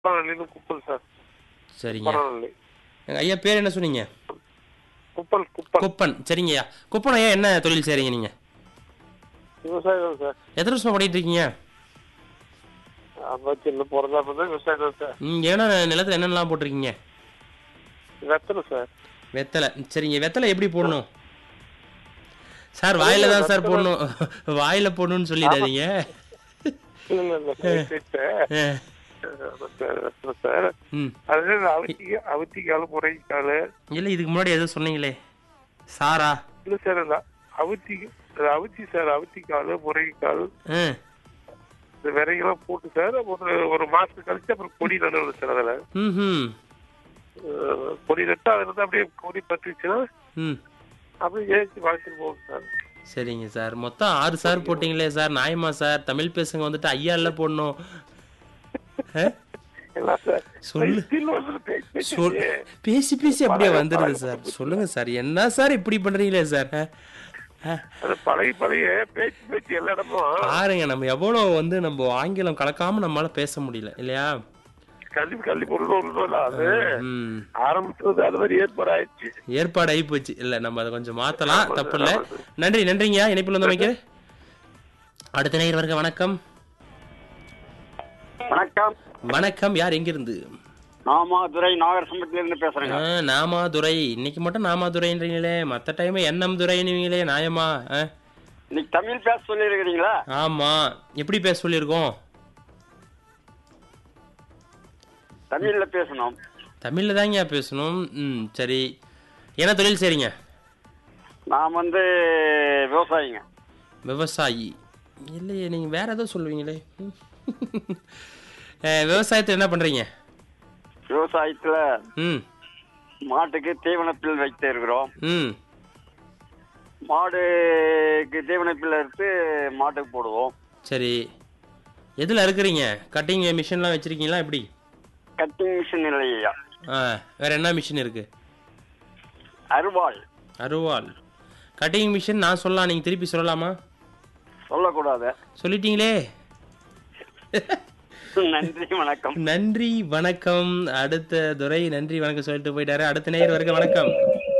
குப்பநல்லின்னு குப்பல் sir சரிங்க குப்பநல்லி எங்க ஐயா பேர் என்ன சொன்னீங்க குப்பல் குப்பல் குப்பன் சரிங்க ஐயா குப்பன் ஐயா என்ன தொழில் செய்றீங்க நீங்க விவசாயம் தான் சார் எத்தனை வருஷமா பண்ணிட்டு இருக்கீங்க அப்போ சின்ன பிறந்தா பிறந்த விவசாயம் தான் சார் ம் என்ன நிலத்துல என்னென்னலாம் போட்டிருக்கீங்க வெத்தலை சார் வெத்தலை சரிங்க வெத்தலை எப்படி போடணும் சார் வாயில தான் சார் போடணும் வாயில போடணும்னு சொல்லிடாதீங்க இல்ல இல்ல கேட்டு அஹ், வெத்தலை சார் ம் அது அவுத்தி அவுத்திக்கால் முறைக்கால் இல்லை இதுக்கு முன்னாடி எதுவும் சொன்னீங்களே சாரா இல்ல சார் இல்ல அவுத்தி அது அவுத்தி சார் அவுத்திக்கால் முறைக்கால் ஆ இந்த விரைகெல்லாம் போட்டு சார் ஒரு ஒரு மாசத்துக்கு கழிச்சு அப்புறம் கொடி நடுவில் சார் அதில் ம் அஹ் கொடி நட்டா அதுல இருந்து அப்படியே கொடி பட்டுச்சுன்னா ம் அப்படியே ஏற்றி வளர்த்துட்டு போகும் சார் சரிங்க சார் மொத்தம் ஆறு சார் போட்டிங்களே சார் நியாயமா சார் தமிழ் பேசுங்க வந்துட்டு ஐயா இல்ல போடணும் ஆ? என்ன சார் சொல்லு. still வந்து பேசி பேசி சொல் பேசி பேசி அப்படியே வந்துடுது சார் சொல்லுங்க சார் என்ன சார் இப்படி பண்றீங்களே சார் ஆ? ஆ. அது பழைய பழைய பேச்சு பேச்சு எல்லா இடமும் பாருங்க நம்ம எவ்வளவு வந்து நம்ம ஆங்கிலம் கலக்காம நம்மளால பேச முடியல இல்லையா கல்வி கல்வி பொருள் ஒன்றும் இல்ல அது ம் ஆரம்பிச்சது அது மாதிரி ஏற்பாடு ஆயிடுச்சு ஏற்பாடு ஆகி போச்சு இல்ல நம்ம அதை கொஞ்சம் மாத்தலாம் தப்பு இல்ல நன்றி நன்றிங்கய்யா இணைப்பில் வந்து அமைக்க அடுத்த நேயர் வருக வணக்கம் வணக்கம் வணக்கம் யார் எங்கிருந்து நாமாதுரை நாகரசம்பட்டில இருந்து பேசுறேங்க ஆ, நாமாதுரை இன்னைக்கு மட்டும் நாமாதுரைன்றீங்களே மத்த டைம் எண்ணம் துரைன்னுவீங்களே நியாயமா ஆ? இன்னைக்கு தமிழ் பேச சொல்லியிருக்கிறீங்களா ஆமா எப்படி பேச சொல்லியிருக்கோம் தமிழ்ல பேசணும் தமிழ்ல தாங்க பேசணும் ம் சரி என்ன தொழில் செய்றீங்க நான் வந்து விவசாயிங்க விவசாயி இல்லையே நீங்க வேற ஏதோ சொல்லுவீங்களே ம். அஹ், விவசாயத்தை என்ன பண்றீங்க விவசாயத்துல ம் மாட்டுக்கு தீவனப்பில் வைத்து இருக்கிறோம் ம் மாடுக்கு தீவனப்பில் எடுத்து மாட்டுக்கு போடுவோம் சரி எதுல இருக்கிறீங்க கட்டிங் மிஷின்லாம் வச்சிருக்கீங்களா எப்படி கட்டிங் மிஷின் இல்லையா ஆ வேற என்ன மிஷின் இருக்கு அருவாள் அருவாள் கட்டிங் மிஷின் நான் சொல்லலாம் நீங்க திருப்பி சொல்லலாமா சொல்லக்கூடாது சொல்லிட்டீங்களே நன்றி வணக்கம் நன்றி வணக்கம் அடுத்த துரை நன்றி வணக்கம் சொல்லிட்டு போயிட்டாரு அடுத்த நேயர் வருக வணக்கம்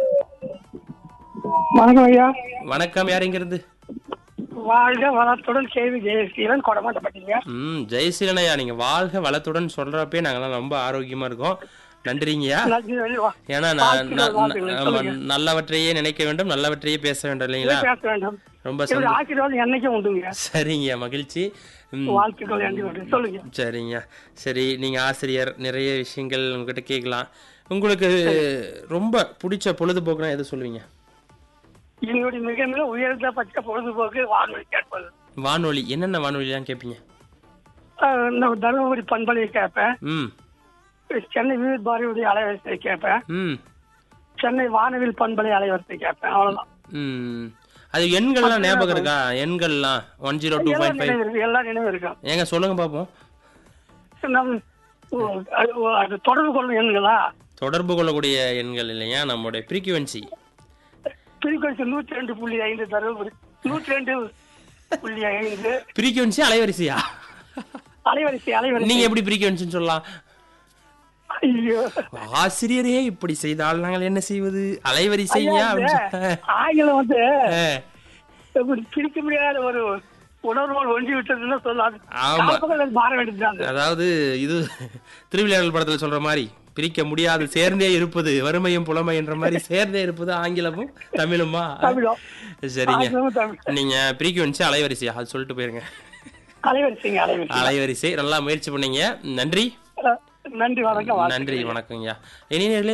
வணக்கம் ஐயா வணக்கம் யார் இருந்து வாழ்க வளத்துடன் கேவி ஜெயசீலன் கொடமாட்டப்பட்டீங்க ம் ஜெயசீலனையா நீங்க வாழ்க வளத்துடன் சொல்றப்பே நாங்கெல்லாம் ரொம்ப ஆரோக்கியமா இருக்கோம் நன்றிங்கய்யா நன்றி, நன்றி. வா. ஏன்னா நான் வாழ்த்துக்கள், நான்- வாழ்த்துக்கள். ஆமா, சொல்லுங்க. நல்லவற்றையே நினைக்க வேண்டும் நல்லவற்றையே பேச வேண்டும் இல்லைங்களா பேச வேண்டும் ரொம்ப என்னுடைய சந்தோஷம் ஆசீர்வாதம் என்னைக்கும் உண்டுங்க சரிங்க மகிழ்ச்சி ம், வாழ்த்துக்கள் நன்றி உண்டு. சொல்லுங்க சரிங்க சரி நீங்க ஆசிரியர் நிறைய விஷயங்கள் உங்ககிட்ட கேட்கலாம் உங்களுக்கு ரொம்ப பிடிச்ச பொழுதுபோக்குனா எது சொல்லுவீங்க என்னுடைய மிக மிக உயர்ந்த பட்ச பொழுதுபோக்கு வானொலி கேட்பது வானொலி என்னென்ன வானொலிலாம் கேட்பீங்க ஆஹ் நான் தருமபுரி பண்பலையை கேட்பேன் ம் சென்னை விவித் பாரதியுடைய அலைவரிசை கேட்பேன் ம் சென்னை வானவில் பண்பலை அலைவரிசை கேட்பேன் அவ்வளவுதான் ம் அது எண்கள்லாம் ஞாபகம் இருக்கா எண்கள்லாம் ஒன் ஜீரோ டூ எல்லாம் பாயிண்ட் ஃபைவ் நினைவு இருக்கு எல்லாம் நினைவு இருக்கும் ஏங்க சொல்லுங்க பார்ப்போம் நம் ஓ, அது ஓ, அது தொடர்பு கொள்ளும் எண்களா தொடர்பு கொள்ளக்கூடிய எண்கள் இல்லையா நம்மளுடைய ஃப்ரீக்குவென்சி திருக்கோசி நூற்றி ரெண்டு புள்ளி ஐந்து தருமபுரி நூற்றி ரெண்டு புள்ளி ஐந்து ஃப்ரீக்குவென்சி அலைவரிசையா அலைவரிசை அலைவரிசை நீங்க எப்படி ஃப்ரீக்குவென்சின்னு சொல்லலாம் ஐயோ ஆசிரியரே இப்படி செய்தால் நாங்கள் என்ன செய்வது அலைவரிசையா ஐயா, அப்படின்னு இந்த சொ- ஆங்கிலம் வந்து ஆ, இப்படி பிரிக்க முடியாத ஒரு உணர்வோடு ஒன்றி விட்டதுன்னு சொல்லலாம் ஆமா. காப்பகங்கள் அது மாற வேண்டியதுதான் அதாவது இது திருவிளையாடல் படத்துல சொல்ற மாதிரி பிரிக்க முடியாது சேர்ந்தே இருப்பது வறுமையும் புலமைன்ற மாதிரி சேர்ந்தே இருப்பது ஆங்கிலமும் தமிழுமா தமிழம் சரிங்க ஆங்கிலமும் தமிழ் நீங்க ஃப்ரீக்குவென்சி அலைவரிசையா அது சொல்லிட்டு போயிருங்க அலைவரிசைங்க அலைவரிசை அலைவரிசை நல்லா முயற்சி பண்ணீங்க நன்றி அஹ், நன்றி வணக்கம் வாழ்த்துக்கள். நன்றி வணக்கம்யா இனியர்களே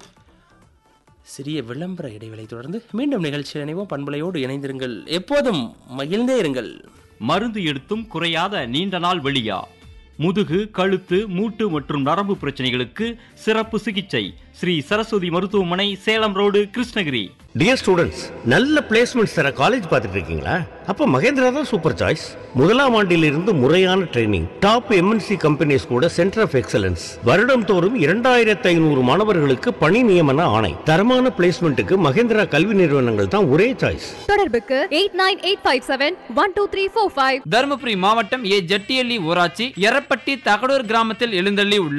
சிறிய விளம்பர இடைவேளை தொடர்ந்து மீண்டும் நிகழ்ச்சியில் இணைவோம் பண்பலையோடு இணைந்திருங்கள் எப்போதும் மகிழ்ந்தே இருங்கள் மருந்து எடுத்தும் குறையாத நீண்ட நாள் வெளியா முதுகு கழுத்து மூட்டு மற்றும் நரம்பு பிரச்சனைகளுக்கு சிறப்பு சிகிச்சை ஸ்ரீ சரஸ்வதி மருத்துவமனை Salem road Krishnagiri dear students நல்ல பிளேஸ்மெண்ட்ஸ் தர காலேஜ் பார்த்துட்டு இருக்கீங்களா அப்ப மகேந்திரா தான் சூப்பர் சாய்ஸ் முதலாம் ஆண்டிலிருந்து முறையான ட்ரைனிங் டாப் எம்என்சி கம்பெனிஸ் கூட சென்டர் ஆஃப் எக்ஸலன்ஸ் வருடம் தோறும் இரண்டாயிரத்தி ஐநூறு மாணவர்களுக்கு பணி நியமன ஆணை தரமான பிளேஸ்மெண்ட்டுக்கு மகேந்திரா கல்வி நிறுவனங்கள் தான் ஒரே சாய்ஸ் தொடர்புக்கு eight nine eight five seven one two three four five Dharmapuri மாவட்டம் ஏ ஜட்டியள்ளி ஊராட்சி எரப்பட்டி தகடூர் கிராமத்தில் எழுந்தள்ளி உள்ள